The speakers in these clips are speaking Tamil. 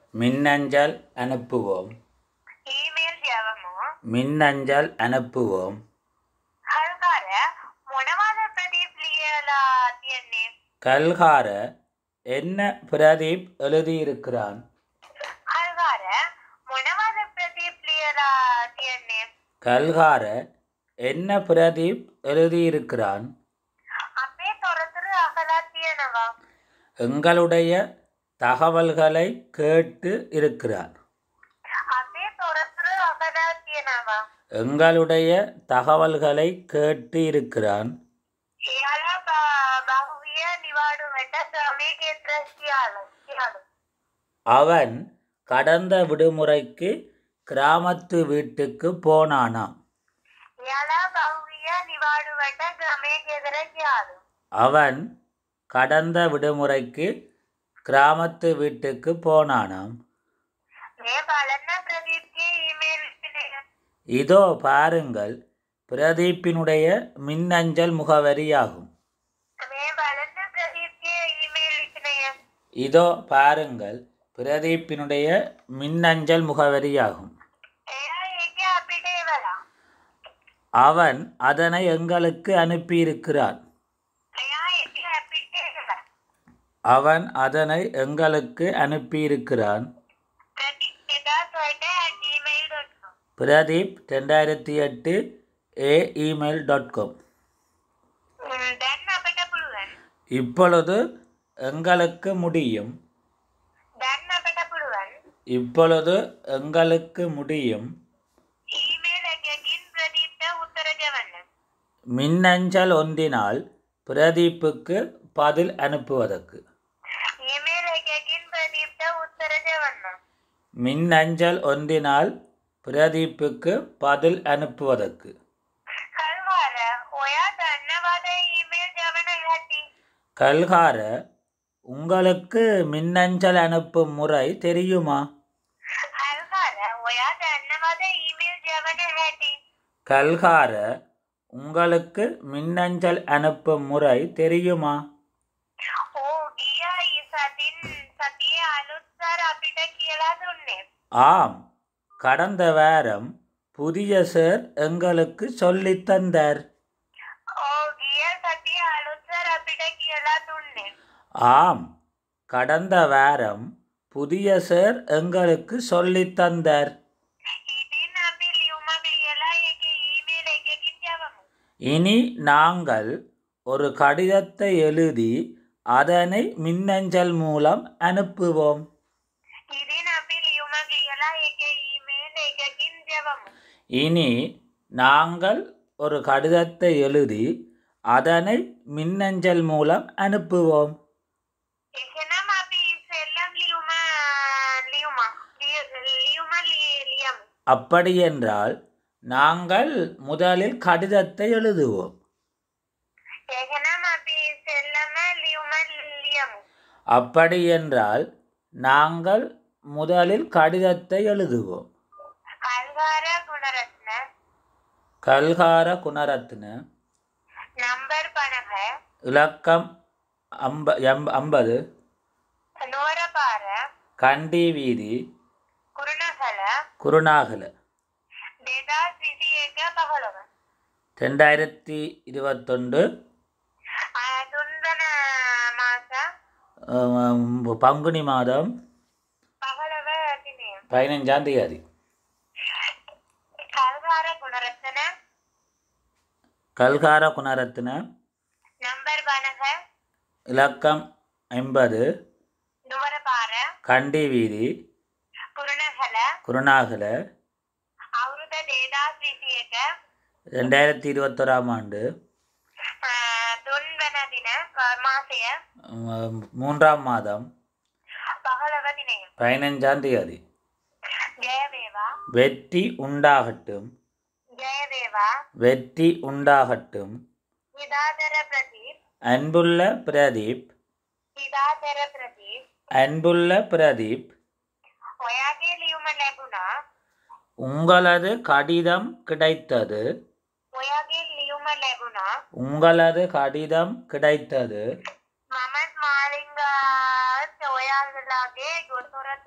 மின்னஞ்சல் அனுப்புவோம் ඊමේල් යවමු மின்னஞ்சல் அனுப்புவோம் හල්කාර මොනවද ප්‍රදීප් ලියලා තියෙන්නේ கல்கார என்ன பிரதீப் எழுதியிருக்கிறான் හල්කාර මොනවද ප්‍රදීප් ලියලා තියෙන්නේ கல்கார என்ன பிரதீப் எழுதியிருக்கிறான் අපේ තොරතුරු අහලා තියෙනවා எங்களுடைய தகவல்களை கேட்டு இருக்கிறார் අපේ තොරතුරු අහලා තියෙනවා எங்களுடைய தகவல்களை கேட்டு இருக்கிறான் එයාලා බ- බහුවිය නිවාඩුවට ශ්‍රමය කේත්‍ර සියාලු සියාලු அவன் கடந்த விடுமுறைக்கு கிராமத்து வீட்டுக்கு போனானாம் එයාලා බහුවිය නිවාඩුවට ග්‍රමය ගෙදර ගියාලු அவன் கடந்த விடுமுறைக்கு கிராமத்து வீட்டுக்கு போனானாம் මේ බලන්න ප්‍රදීප්ගේ ඊමේල් එක. இதோ பாருங்கள் பிரதீப்பினுடைய மின்னஞ்சல் முகவரியாகும் මේ බලන්න ප්‍රදීප්ගේ ඊමේල් ලිඛනය இதோ பாருங்கள் பிரதீப்பினுடைய மின்னஞ்சல் முகவரியாகும் එයා ඒක අපිට එවලා அவன் அதனை எங்களுக்கு அனுப்பியிருக்கிறான் එයා ඒක අපිට එවලා அவன் அதனை எங்களுக்கு அனுப்பியிருக்கிறான் ප්‍රදීප් එදා සොයට gmail.com பிரதீப் ரெண்டாயிரத்தி எட்டு ஏ இமெயில் டாட் காம் ம், දැන් අපිට පුළුවන් இப்பொழுது எங்களுக்கு முடியும் දැන් අපිට පුළුවන් இப்பொழுது எங்களுக்கு முடியும் ඊමේල් එකකින් ප්‍රදීප්ට උත්තර දෙවන්න மின்னஞ்சல் ஒன்றினால் பிரதீப்புக்கு பதில் அனுப்புவதற்கு ඊමේල් එකකින් ප්‍රදීප්ට උත්තර දෙවන්න மின்னஞ்சல் ஒன்றினால் பிரதீப்புக்கு பதில் அனுப்புவதற்கு කල්වාර ඔයා දන්නවද ඊමේල් යවන හැටි கல்கார உங்களுக்கு மின்னஞ்சல் அனுப்பும் முறை தெரியுமா කල්වාර ඔයා දන්නවද ඊමේල් යවන හැටි கல்கார உங்களுக்கு மின்னஞ்சல் அனுப்பும் முறை தெரியுமா ඕ ගිය ඒ සතින් සතියේ අලුත්සර අපිට කියලා දුන්නේ ஆம் கடந்த வாரம் புதிய சார் எங்களுக்கு சொல்லித் தந்தார் ඕ ගිය සතියේ අලුත්සර අපිට කියලා දුන්නේ ஆம் கடந்த வாரம் புதிய சார் எங்களுக்கு சொல்லித் தந்தார் ඉතින් අපි ලියුමක් ලියලා ඒක ඊමේල් එකකින් යවමු இனி நாங்கள் ஒரு கடிதத்தை எழுதி அதனை மின்னஞ்சல் மூலம் அனுப்புவோம் ඉතින් අපි ලියුමක් ලියලා ඒක ඊමේල් එකකින් යවමු இனி நாங்கள் ஒரு கடிதத்தை எழுதி அதனை மின்னஞ்சல் மூலம் அனுப்புவோம் එහෙනම් අපි ඉස්සෙල්ලම් ලියුම ලියුම ලිය- ලියුම ලිය- ලියමු அப்படியென்றால் நாங்கள் முதலில் கடிதத்தை எழுதுவோம் එහෙනම් අපි ඉස්සෙල්ලම ලියුම ලියමු அப்படியென்றால் நாங்கள் முதலில் கடிதத்தை எழுதுவோம் කල්වාර ගුණරත්න கல்கார குணரத்ன නම්බර් පනහ இலக்கம் அம்ப எம் ஐம்பது නුවර පාර கண்டி வீதி කුරුණහල குருநாகல දෙදා සිසි එක පහළොව ரெண்டாயிரத்தி இருபத்தொன்று තුන්වන මාස அஹ், பங்குனி மாதம் පහළව තිනය பதினைஞ்சாம் தேதி කල්වාර ගුණරත්න கல்கார குணரத்ன නම්බර් පනහ இலக்கம் ஐம்பது නුවර පාර கண்டி வீதி කුරුණහල குருநாகல අවුරුද දේදා සිසි එක ரெண்டாயிரத்தி இருபத்தோராம் ஆண்டு තුන්වන දින මාසය அஹ், மூன்றாம் மாதம் පහළව දිනය பதினைஞ்சாம் தேதி ජයවේවා வெற்றி உண்டாகட்டும் ජයවේවා வெற்றி உண்டாகட்டும் හිදාදර ප්‍රදීප් அன்புள்ள பிரதீப் හිදාදර ප්‍රදීප් அன்புள்ள பிரதீப் ඔයාගේ ලියුම ලැබුණා உங்களது கடிதம் கிடைத்தது ඔයාගේ ලියුම ලැබුණා உங்களது கடிதம் கிடைத்தது මමත් මාලිංගාත් ඔයාලාගේ ගොතොරතුරු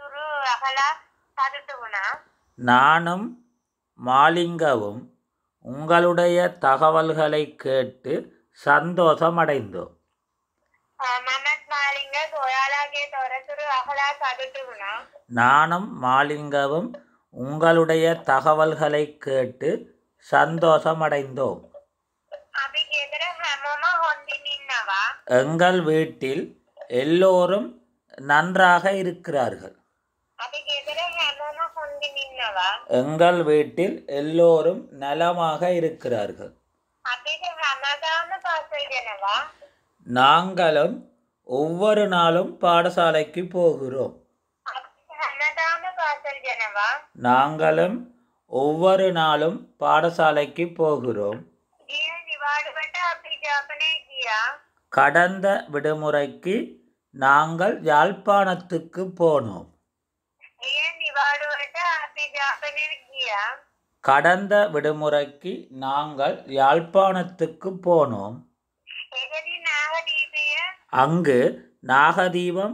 අහලා සතුටු වුණා. நானும் மாலிங்கவும் உங்களுடைய தகவல்களை கேட்டு சந்தோஷமடைந்தோம் අ, මමත් මාලිංගත් ඔයාලාගේ තොරතුරු අහලා සතුටු වුණා. நானும் மாலிங்கவும் உங்களுடைய தகவல்களை கேட்டு சந்தோஷமடைந்தோம் අපි ගෙදර හැමෝම හොඳින් ඉන්නවා. எங்கள் வீட்டில் எல்லோரும் நன்றாக இருக்கிறார்கள் අපි ගෙදර හැමෝම හොඳින් ඉන්නවා. எங்கள் வீட்டில் எல்லோரும் நலமாக இருக்கிறார்கள் අපිට හැමදාම පාසල් යනවා. நாங்களும் ஒவ்வொரு நாளும் பாடசாலைக்கு போகிறோம் අපිට හැමදාම පාසල් යනවා. நாங்களும் ஒவ்வொரு நாளும் பாடசாலைக்கு போகிறோம் ගිය නිවාඩුවට අපි ජාපනය ගියා. கடந்த விடுமுறைக்கு நாங்கள் யாழ்ப்பாணத்துக்கு போனோம் ගිය නිවාඩුවට අපි ජාපනය ගියා. கடந்த விடுமுறைக்கு நாங்கள் யாழ்ப்பாணத்துக்கு போனோம் එහිදී නාගදීපය அங்கு நாகதீபம்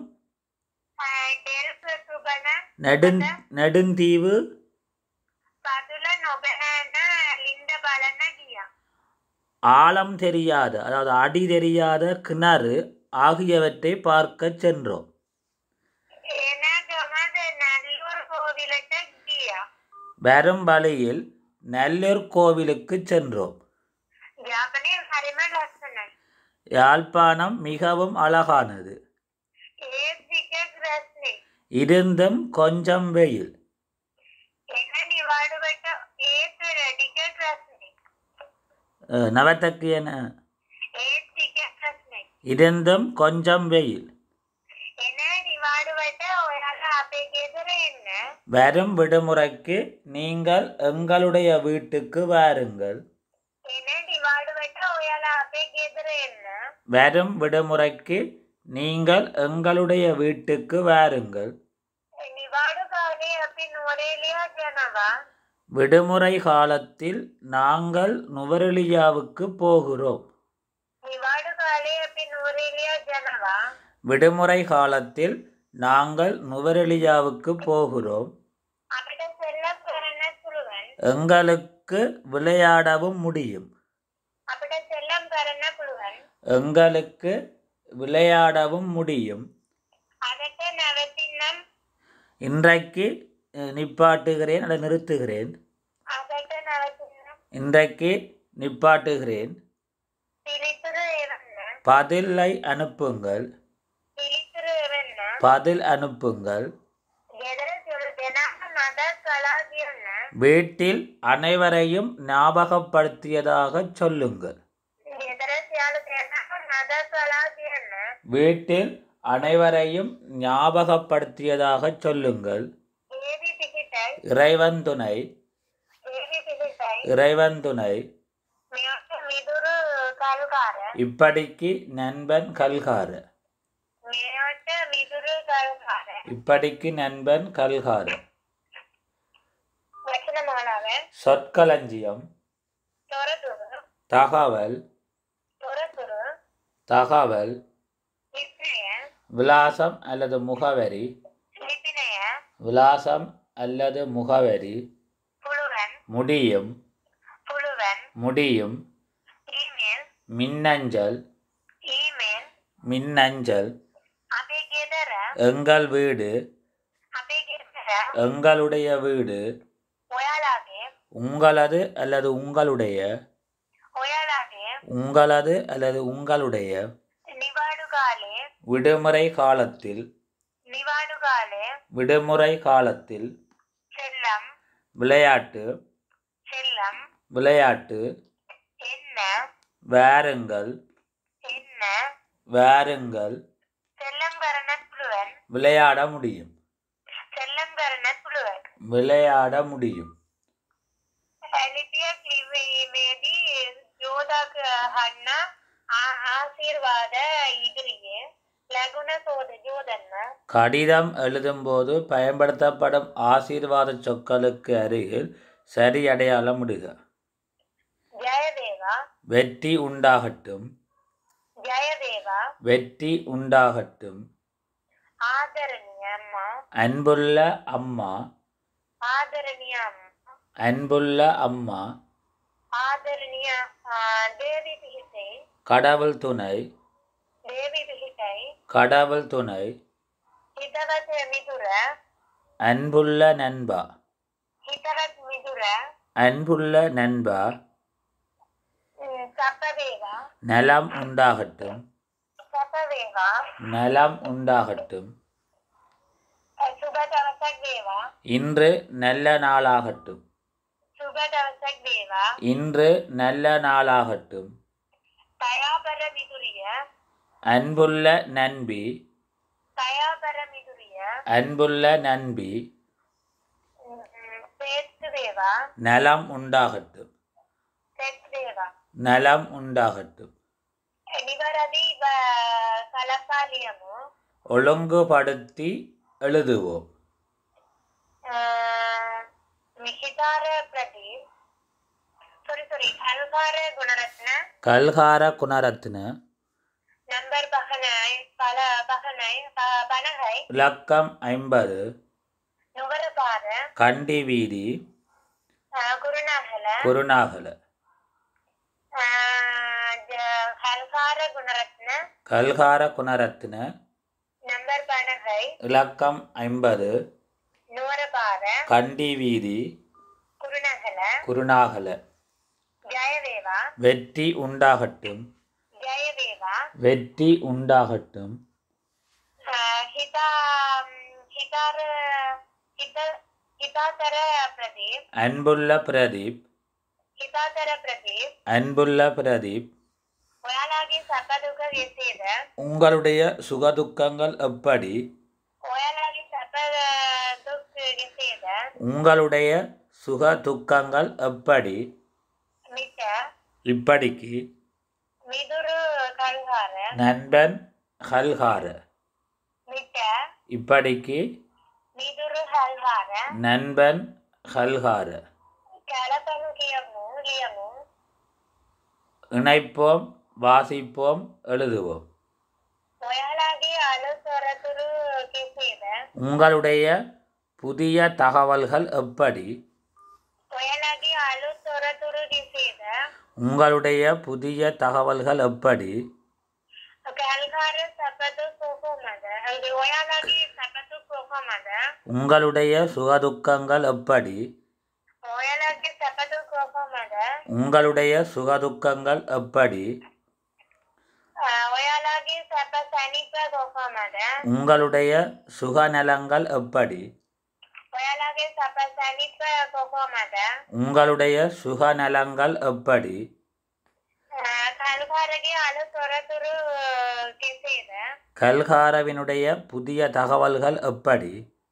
ටෙල්ස් සුබන நெடுந் நெடுந்தீவு පතුල නොබැහැන ලින්ද බලන්න ගියා. ஆழம் தெரியாத அதாவது அடி தெரியாத கிணறு ஆகியவற்றை பார்க்க சென்றோம் එන ගමද නැල්ලුවර් කෝවිලට ගියා. வரும் வழியில் நல்லூர் கோவிலுக்கு சென்றோம் යාපනය හරිම ලස්සනයි. யாழ்ப்பாணம் மிகவும் அழகானது ඒත් ටිකට් රැස්නේ. இருந்தும் கொஞ்சம் வெயில் එන නිවාඩුවට ඒත් ටිකට් රැස්නේ. அஹ், நவத்தக்கு என ඒත් ටිකට් රැස්නේ. இருந்தும் கொஞ்சம் வெயில் එන නිවාඩුවට ඔයාලා අපේ ගෙදර එන්න. வரும் விடுமுறைக்கு நீங்கள் எங்களுடைய வீட்டுக்கு வாருங்கள் එන නිවාඩුවට ඔයාලා අපේ ගෙදර එන්න. வரும் விடுமுறைக்கு நீங்கள் எங்களுடைய வீட்டுக்கு வாருங்கள் නිවාඩු කාලේ අපි නුවරේලියා යනවා. விடுமுறை காலத்தில் நாங்கள் நுவரெலியாவுக்கு போகிறோம் නිවාඩු කාලේ අපි නුවරේලියා යනවා. விடுமுறை காலத்தில் நாங்கள் நுவரெலியாவுக்கு போகிறோம் අපිට සෙල්ලම් කරන්න පුළුවන්. எங்களுக்கு விளையாடவும் முடியும் අපිට සෙල්ලම් කරන්න පුළුවන්. எங்களுக்கு விளையாடவும் முடியும் අදට නැවතින්නම් இன்றைக்கு அஹ், நிப்பாட்டுகிறேன் அல்லது நிறுத்துகிறேன் අදට නැවතින්නම් இன்றைக்கு நிப்பாட்டுகிறேன் පිළිතුරු එවන්න. பதிலை அனுப்புங்கள் පිළිතුරු එවන්න. பதில் அனுப்புங்கள் ගෙදර සුළු දෙනාම මදක් කලා කියන්න. வீட்டில் அனைவரையும் ஞாபகப்படுத்தியதாக சொல்லுங்கள் ගෙදර සියලු දෙනාම මදක් කලා කියන්න. வீட்டில் அனைவரையும் ஞாபகப்படுத்தியதாக சொல்லுங்கள் ඒවි පිහිටයි. இறைவன் துணை ඒවි පිහිටයි. இறைவன் துணை මෙයට මිදුරු කල්කාර. இப்படிக்கு நண்பன் கல்கார මෙයට මිදුරු කල්කාර. இப்படிக்கு நண்பன் கல்கார වචන මාලාව சொற்களஞ்சியம் තොරතුරු தகவல் තොරතුරු தகவல் විප්‍රය விலாசம் அல்லது முகவரி ලිපිනය விலாசம் அல்லது முகவரி පුළුවන් முடியும் පුළුවන් முடியும் ඊමේල් மின்னஞ்சல் ඊමේල් மின்னஞ்சல் අපේ ගෙදර எங்கள் வீடு අපේ ගෙදර எங்களுடைய வீடு ඔයාලාගේ உங்களது அல்லது உங்களுடைய ඔයාලාගේ உங்களது அல்லது உங்களுடைய නිවාඩු කාලේ விடுமுறை காலத்தில் නිවාඩු කාලේ விடுமுறை காலத்தில் සෙල්ලම් விளையாட்டு සෙල්ලම් விளையாட்டு එන්න வாருங்கள் එන්න வாருங்கள் සෙල්ලම් කරන්නත් පුළුවන් விளையாட முடியும் සෙල්ලම් කරන්නත් පුළුවන් விளையாட முடியும் ලිපියක් ලිවීමේදී යෝදක් හන්න ආශීර්වාද ඉදිරියේ ලැබුණ සෝද යෝදන්න கடிதம் எழுதும்போது பயன்படுத்தப்படும் ஆசீர்வாத சொற்களுக்கு அருகில் சரி அடையாளமிடுக ජය වේවා வெற்றி உண்டாகட்டும் ජය වේවා வெற்றி உண்டாகட்டும் ආදරණීය අම්මා அன்புள்ள அம்மா ආදරණීය අම්මා அன்புள்ள அம்மா ආදරණීය ආ, දේවී පිහිටයි கடவுள் துணை දේවී පිහිටයි கடவுள் துணை හිතවත් මිතුර அன்புள்ள நண்பா හිතවත් මිතුර அன்புள்ள நண்பா ம், සැප වේවා நலம் உண்டாகட்டும் සැප වේවා நலம் உண்டாகட்டும் අ, සුබ දවසක් වේවා இன்று நல்ல நாளாகட்டும் සුබ දවසක් වේවා இன்று நல்ல நாளாகட்டும் දයාබර මිතුරිය அன்புள்ள நண்பி දයාබර මිතුරිය அன்புள்ள நண்பி ம், ம், සේත්තු වේවා நலம் உண்டாகட்டும் සෙත් වේවා நலம் உண்டாகட்டும் නිවැරදි බ- සලකා ලියමු ஒழுங்குபடுத்தி எழுதுவோம் මිහිතාර Pradeep sorry sorry Kalhara Gunaratne Kalhara Gunaratne number පහනයි පල පහනයි ප- පණහයි இலக்கம் ஐம்பது නුවර පාර கண்டி வீதி කුරුණාහල குருநாகல හල්කාර ගුණරත්න கல்கார குணரத்ன නම්බර් පණහයි இலக்கம் ஐம்பது නුවර පාර கண்டி வீதி කුරුණාහල குருநாகல ජය වේවා வெற்றி உண்டாகட்டும் ජය වේවා வெற்றி உண்டாகட்டும் හිතා හිතාර හිත හිතාතර ප්‍රදීප් அன்புள்ள பிரதீப் හිතාතර ප්‍රදීප් அன்புள்ள பிரதீப் ඔයාලාගේ සැප දුක කෙසේද உங்களுடைய சுகதுக்கங்கள் எப்படி ඔයාලාගේ සැප දුක් කෙසේද உங்களுடைய சுக துக்கங்கள் எப்படி මිට இப்படிக்கு මිදුරු කල්හාර நண்பன் ஹல்ஹார මිට இப்படிக்கு මිදුරු හල්හාර நண்பன் ஹல்ஹார කැලපනු කියමු ලියමු இணைப்போம் வாசிப்போம் எழுதுவோம் ඔයාලාගේ අලු තොරතුරු කෙසේද உங்களுடைய புதிய தகவல்கள் எப்படி ඔයාලාගේ අලු තොරතුරු කෙසේද உங்களுடைய புதிய தகவல்கள் எப்படி කැල්කාර සැපතු කොහොමද අගේ ඔයාලාගේ සැපතු කොහොමද உங்களுடைய சுகதுக்கங்கள் எப்படி ඔයාලාගේ සැපතු කොහොමද உங்களுடைய சுகதுக்கங்கள் எப்படி අ, ඔයාලාගේ සැප සැනිප කොහොමද உங்களுடைய சுகநலங்கள் எப்படி ඔයාලාගේ සැප සැනිප කොහොමද உங்களுடைய சுகநலங்கள் எப்படி කල්කාරගේ අලු තොරතුරු කෙසේද கல்காரவினுடைய புதிய தகவல்கள் எப்படி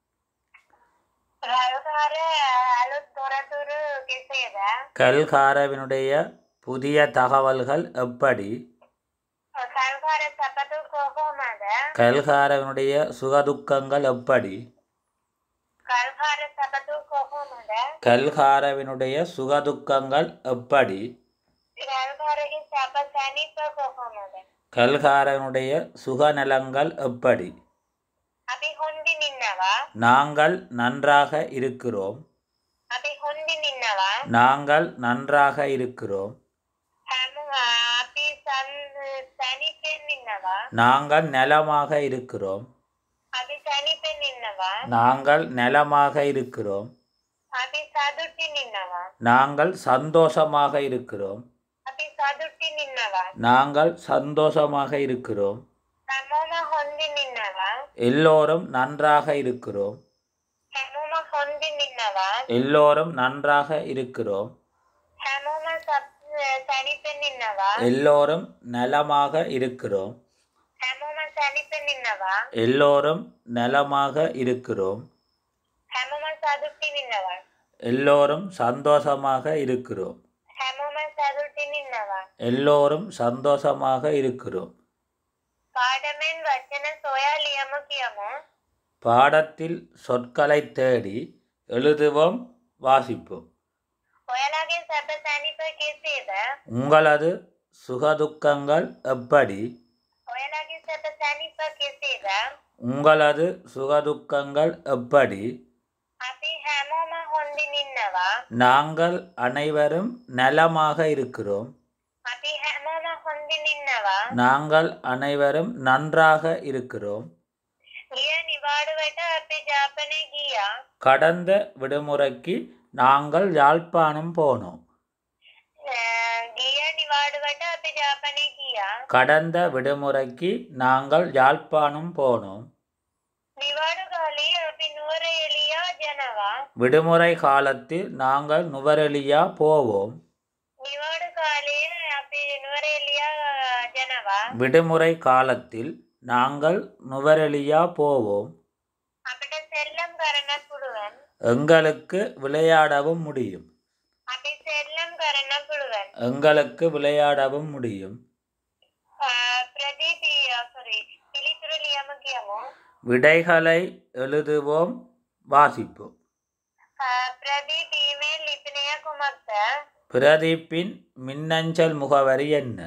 කල්කාර අලු තොරතුරු කෙසේද கல்காரவினுடைய புதிய தகவல்கள் எப்படி කල්කාර සැපතු කොහොමද கல்காரவினுடைய சுகதுக்கங்கள் எப்படி කල්කාර සැපතු කොහොමද கல்காரவினுடைய சுகதுக்கங்கள் எப்படி කල්කාරගේ සැප සැනිප කොහොමද கல்காரனுடைய சுகநலங்கள் எப்படி අපි හොන්දින් ඉන්නවා நாங்கள் நன்றாக இருக்கிறோம் අපි හොන්දින් ඉන්නවා நாங்கள் நன்றாக இருக்கிறோம் හැම අපි සන් සැනිපෙන් ඉන්නවා நாங்கள் நலமாக இருக்கிறோம் අපි සැනිපෙන් ඉන්නවා நாங்கள் நலமாக இருக்கிறோம் අපි සතුටින් ඉන්නවා நாங்கள் சந்தோஷமாக இருக்கிறோம் අපි සතුටින් ඉන්නවා நாங்கள் சந்தோஷமாக இருக்கிறோம் හැමෝම හොන්දින් ඉන්නවා எல்லோரும் நன்றாக இருக்கிறோம் හැමෝම හොන්දින් ඉන්නවා எல்லோரும் நன்றாக இருக்கிறோம் හැමෝම සැනිපෙන් ඉන්නවා எல்லோரும் நலமாக இருக்கிறோம் හැමෝම සැනිපෙන් ඉන්නවා எல்லோரும் நலமாக இருக்கிறோம் හැමෝම සතුටින් ඉන්නවා எல்லோரும் சந்தோஷமாக இருக்கிறோம் හැමෝම සතුටින් ඉන්නවා எல்லோரும் சந்தோஷமாக இருக்கிறோம் පාඩමෙන් වචන සොයා ලියමු කියමු பாடத்தில் சொற்களை தேடி எழுதுவோம் வாசிப்போம் ඔයාලාගේ සැප සැනිප කෙසේද உங்களது சுகதுக்கங்கள் எப்படி ඔයාලාගේ සැප සැනිප කෙසේද உங்களது சுகதுக்கங்கள் எப்படி අපි හැමෝම හොඳින් ඉන්නවා. நாங்கள் அனைவரும் நலமாக இருக்கிறோம் අපි හැමෝම හොඳින් ඉන්නවා. நாங்கள் அனைவரும் நன்றாக இருக்கிறோம் ගිය නිවාඩුවට අපි ජාපනය ගියා. கடந்த விடுமுறைக்கு நாங்கள் யாழ்ப்பாணம் போனோம் අ, ගිය නිවාඩුවට අපි ජාපනය ගියා. கடந்த விடுமுறைக்கு நாங்கள் யாழ்ப்பாணம் போனோம் නිවාඩු කාලේ අපි නුවර එලියා ජනවා. விடுமுறை காலத்தில் நாங்கள் நுவரெலியா போவோம் නිවාඩු කාලයේ අපි නුවර එලියා ජනවා. விடுமுறை காலத்தில் நாங்கள் நுவரெலியா போவோம் අපිට සෙල්ලම් කරන්න පුළුවන්. எங்களுக்கு விளையாடவும் முடியும் අපි සෙල්ලම් කරන්න පුළුවන්. எங்களுக்கு விளையாடவும் முடியும் අ, ප්‍රදීපී සොරි පිළිතුරු ලියම කියමු. விடைகளை எழுதுவோம் வாசிப்போம் අ, ප්‍රදීප් ඊමේල් ලිපිනය කුමක්ද? பிரதீப்பின் மின்னஞ்சல் முகவரி என்ன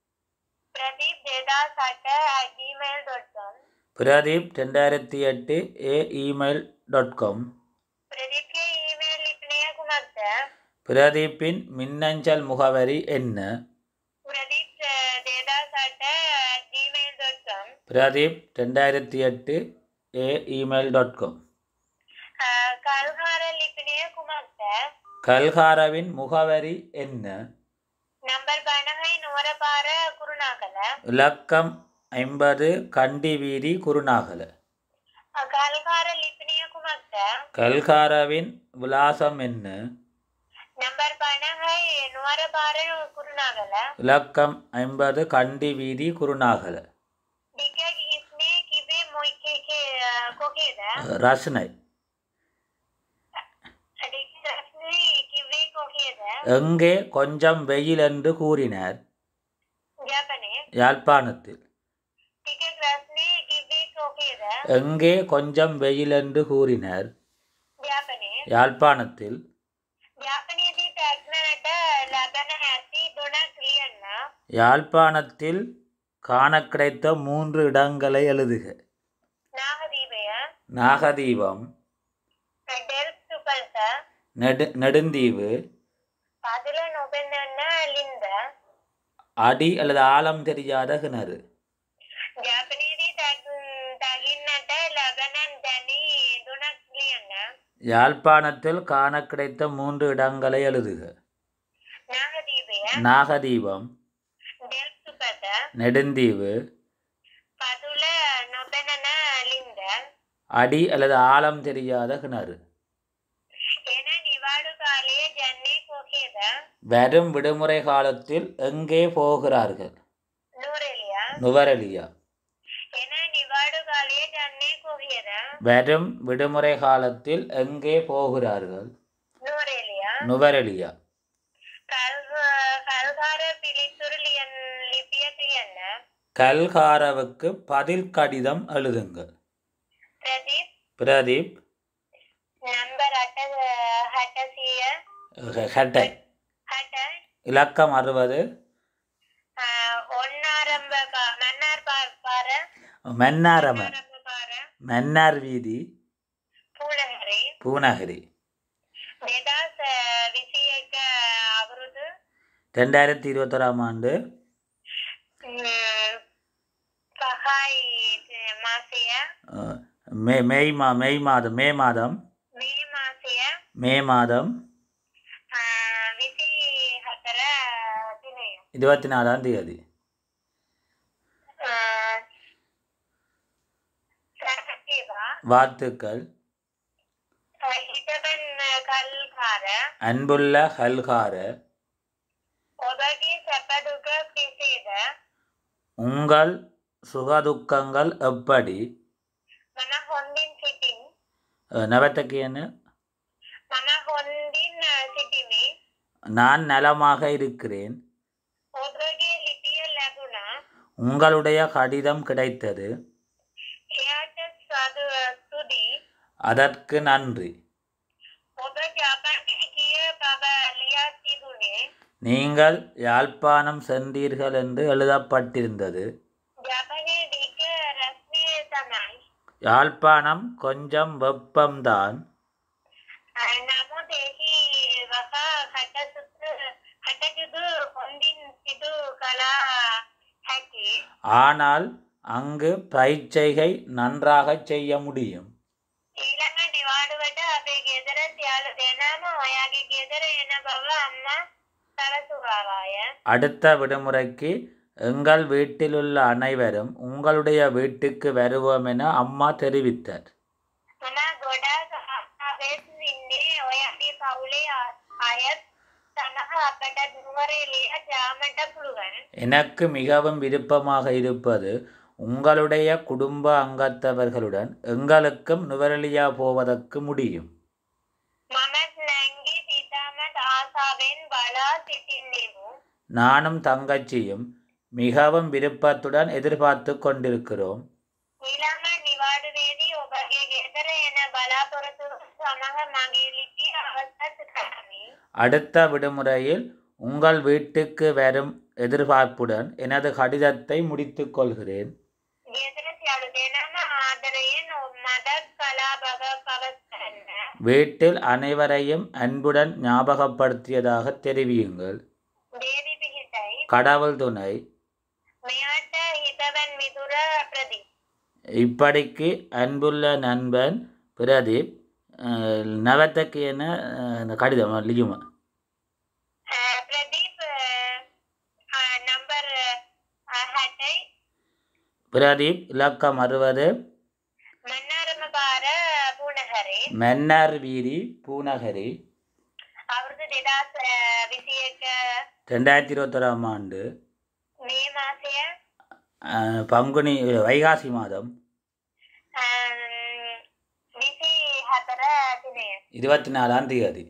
ප්‍රදීප් 2008 gmail.com பிரதீப் ரெண்டாயிரத்தி எட்டு ஏ இமெயில் டாட் காம் ප්‍රදීප්ගේ ඊමේල් ලිපිනය කුමක්ද? பிரதீப்பின் மின்னஞ்சல் முகவரி என்ன ප්‍රදීප් අ, 2008 gmail.com பிரதீப் ரெண்டாயிரத்தி எட்டு ஏ இமெயில் டாட் காம் අ, කල්හාර ලිපිනය කුමක්ද? கல்காரவின் முகவரி என்ன නම්බර් 50යි නුවර පාර කුරුණාකල. இலக்கம் ஐம்பது கண்டி வீதி குருநாகல අ, කල්හාර ලිපිනය කුමක්ද? கல்காரவின் விலாசம் என்ன නම්බර් 50යි නුවර පාර කුරුණාකල. இலக்கம் ஐம்பது கண்டி வீதி குருநாகல ඩික ඉස්නේ කිව්වේ මොයි කොකේද? ரசனை ඩික රස්නේ කිව්වේ කොකේද? எங்கே கொஞ்சம் வெயில் என்று கூறினார் ජාපනයේ யாழ்ப்பாணத்தில் ටික රස්නේ කිව්වේ කොකේද? எங்கே கொஞ்சம் வெயில் என்று கூறினார் ජාපනයේ யாழ்ப்பாணத்தில் ජාපනයේදී ටැක්නට ලබන ඇති දුණක් ලියන්න. யாழ்ப்பாணத்தில் காண கிடைத்த மூன்று இடங்களை எழுதுக නාගදීපය, நாகதீபம் ඩෙල් සුපල්ත, நெடு நெடுந்தீவு පදල නොපෙන්නන්න ලින්ද. அடி அல்லது ஆழம் தெரியாத கிணறு ජාපනයේදී තගින්නට ලබනන් දැනී දුණක් ලියන්න. யாழ்ப்பாணத்தில் காண கிடைத்த மூன்று இடங்களை எழுதுக නාගදීපය, நாகதீபம் ඩෙල් සුපත, நெடுந்தீவு පදුල නොපෙනන ලින්ද. அடி அல்லது ஆழம் தெரியாத கிணறு එන නිවාඩු කාලයේ ජන්නේ කොකේද? வரும் விடுமுறை காலத்தில் எங்கே போகிறார்கள் නූරෙලියා. நுவரெலியா එන නිවාඩු කාලයේ ජන්නේ කොහේද? வரும் விடுமுறை காலத்தில் எங்கே போகிறார்கள் නූරෙලියා. நுவரெலியா කල් කල්කාර පිළිතුරු ලියන් ලිපිය කියන්න. கல்காரவுக்கு பதில் கடிதம் எழுதுங்கள் ප්‍රදීප් பிரதீப் නම්බර 8 600 ஹ- ஹட்டை 6 இலக்கம் அறுபது ඔන්නාරම්භ මන්නාර් පාර மன்னாரம ආරම්භ පාර மன்னார் வீதி පූලහරි பூநகரி 2021 අවුරුදු ரெண்டாயிரத்தி இருபத்தோராம் ஆண்டு ம், පහයි මාසය அஹ், மே மெய் மா மெய் மாதம் மே மாதம் මේ මාසය மே மாதம் විසි හතර දිනය இருபத்தி நாலாம் தேதி සැකේවා வாழ்த்துக்கள் හිතබන් කල්කාර அன்புள்ள ஹல்கார ඔබගේ සැපදුක කෙසේද உங்கள் சுகதுக்கங்கள் எப்படி මම හොන්දින් සිටින් அஹ், நவத்தக்கியன்னு මම හොන්දින් සිටිමි நான் நலமாக இருக்கிறேன் ඔබගේ ලිපිය ලැබුණා உங்களுடைய கடிதம் கிடைத்தது එයාට සතු ස්තුදී அதற்கு நன்றி ඔබ ජාපනය කිය බව ලියා තිබුණේ நீங்கள் யாழ்ப்பாணம் சென்றீர்கள் என்று எழுதப்பட்டிருந்தது ජාපනය දීක රස්නය තමයි யாழ்ப்பாணம் கொஞ்சம் வெப்பம்தான் නමුත් එහි වහා කටසුතු කටයුතු හොඳින් සිදු කළා හැකි. ஆனால் அங்கு பயிற்சிகை நன்றாகச் செய்ய முடியும் ඊළඟ නිවාඩුවට අපේ ගෙදර සියලු දෙනාම ඔයාගේ ගෙදර එන බව අම්මා සැලසුවාය. அடுத்த விடுமுறைக்கு எங்கள் வீட்டிலுள்ள அனைவரும் உங்களுடைய வீட்டுக்கு வருவோம் என அம்மா தெரிவித்தார் මම ගොඩාක් ආසාවෙන් ඉන්නේ ඔයාගේ පවුලේ අ- අයත් සමග අපට නුවරඑළිය යාමට පුළුවන්. எனக்கு மிகவும் விருப்பமாக இருப்பது உங்களுடைய குடும்ப அங்கத்தவர்களுடன் எங்களுக்கும் நுவரெலியா போவதற்கு முடியும் මමත් නැංගි ඉතාමත් ආසාවෙන් බලා සිටින්නෙමු. நானும் தங்கச்சியும் மிகவும் விருப்பத்துடன் எதிர்பார்த்து கொண்டிருக்கிறோம் ඊළඟ නිවාඩුවේදී ඔබගේ ගෙදර එන බලාපොරොත්තු සමග මගේ ලිපිය අවසත් කරමි. அடுத்த விடுமுறையில் உங்கள் வீட்டுக்கு வரும் எதிர்பார்ப்புடன் எனது கடிதத்தை முடித்துக் கொள்கிறேன் ගෙදර සියලු දෙනාම ආදරයෙන් මදත් කලා බව පවසන්න. வீட்டில் அனைவரையும் அன்புடன் ஞாபகப்படுத்தியதாக தெரிவியுங்கள் දේවි පිහිටයි. கடவுள் துணை මෙයාට හිතවන් මිතුර ප්‍රදී. இப்படிக்கு அன்புள்ள நண்பன் பிரதீப் அஹ், நவத்தக்கு என அஹ், இந்த கடிதம் லியுமா ප්‍රදීප් නම්බර් හැටයි பிரதீப் இலக்கம் அறுபது මන්නරම පාර පුනහරේ மன்னார் வீதி பூநகரி අවුරුදු දෙදස් විසි එක ரெண்டாயிரத்தி இருபத்தொராம் ஆண்டு මේ මාසය அஹ், பங்குனி வைகாசி மாதம் විසි හතර තිනය இருபத்தி நாலாம் தேதி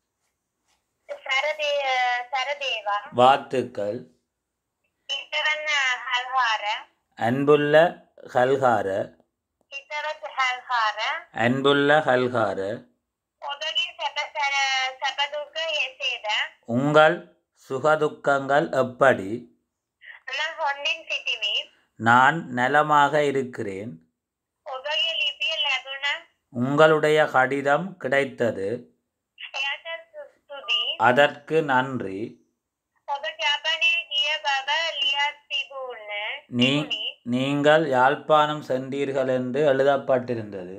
සරදේ සරදේවා வாழ்த்துக்கள் හිතවන්න හල්හාර அன்புள்ள ஹல்கார හිතවත් හල්හාර அன்புள்ள ஹல்கார ඔබගේ සැප සැපදුක එසේද உங்கள் சுகதுக்கங்கள் எப்படி මම හොන්නින් සිටිමි நான் நலமாக இருக்கிறேன் ඔබගේ ලිපිය ලැබුණ உங்களுடைய கடிதம் கிடைத்தது එයට ස්තුතියි அதற்கு நன்றி ඔබ ජාපනය ගිය බව ලියත් තිබූන්න நீ நீங்கள் யாழ்ப்பாணம் சென்றீர்கள் என்று எழுதப்பட்டிருந்தது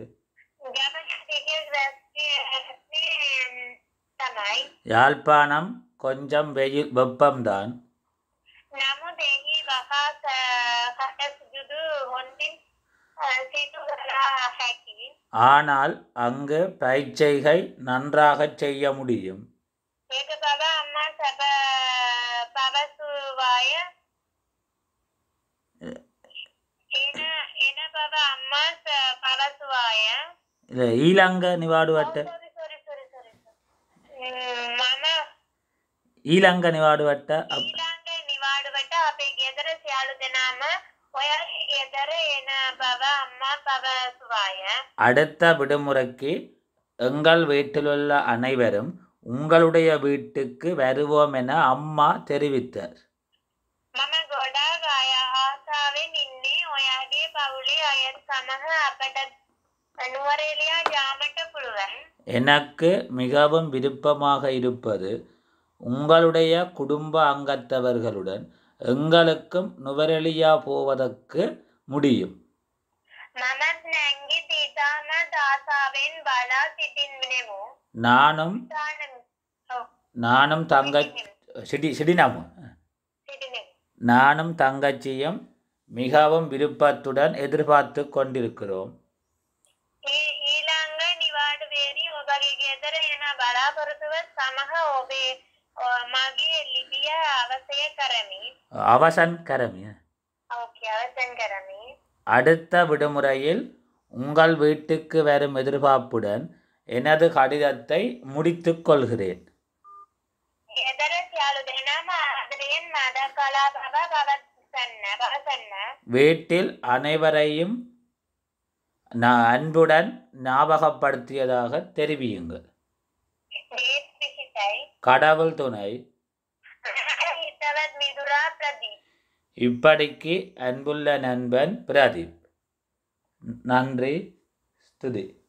තමයි யாழ்ப்பாணம் கொஞ்சம் வெயில் வெப்பம்தான் නමුත් එහි වහා කට සුදුදු හොන්දින් සිතු කලා හැකි ஆனால் அங்கு பயிற்சிகை நன்றாகச் செய்ய முடியும் ඒක බව අම්මා සැප පවසුවාය එන එන බව අම්මා ස- පවසුවාය இல்லை ඊළඟ නිවාඩුවට සොරි සොරි සොරි සොරි මම ඊළඟ නිවාඩුවට අප- ඊළඟ නිවාඩුවට අපේ ගෙදර සියලු දෙනාම ඔයාගේ ගෙදර එන බව අම්මා පවසුවාය அடுத்த விடுமுறைக்கு எங்கள் வீட்டிலுள்ள அனைவரும் உங்களுடைய வீட்டுக்கு வருவோம் என அம்மா தெரிவித்தார் මම ගොඩාක් අය ආසාවෙන් ඉන්නේ ඔයාගේ පවුලේ අයත් සමග අපට නුවරඑළියා යාමට පුළුවන් எனக்கு மிகவும் விருப்பமாக இருப்பது உங்களுடைய குடும்ப அங்கத்தவர்களுடன் எங்களுக்கும் நுவரெலியா போவதற்கு முடியும் මමත් නැංගිත් ඉතාමත් ආසාවෙන් බලා සිටින්නෙමු நானும் තානම් ඔව් நானும் தங்க சிடி சிடினாமு සිටිනෙමු நானும் தங்கச்சியும் மிகவும் விருப்பத்துடன் எதிர்பார்த்து கொண்டிருக்கிறோம் ඒ- ඊළඟ නිවාඩුවේදී ඔබගේ ගෙදර එන බලාපොරොතුව සමග ඔබේ ඔ, මගේ ලිපිය අවසය කරමි அவசன் கரமிய ඕකේ අවසන් කරමි அடுத்த விடுமுறையில் உங்கள் வீட்டுக்கு வரும் எதிர்பார்ப்புடன் எனது கடிதத்தை முடித்துக் கொள்கிறேன் ගෙදර සියලු දෙනාම ආදරයෙන් මද කලා බව පවත්සන්න පවසන්න வீட்டில் அனைவரையும் நான் அன்புடன் ஞாபகப்படுத்தியதாக தெரிவியுங்கள் ඒත් පිහිටයි கடவுள் துணை හිතවත් මිදුරා ප්‍රදී இப்படிக்கு அன்புள்ள நண்பன் பிரதீப் நன்றி ஸ்துதி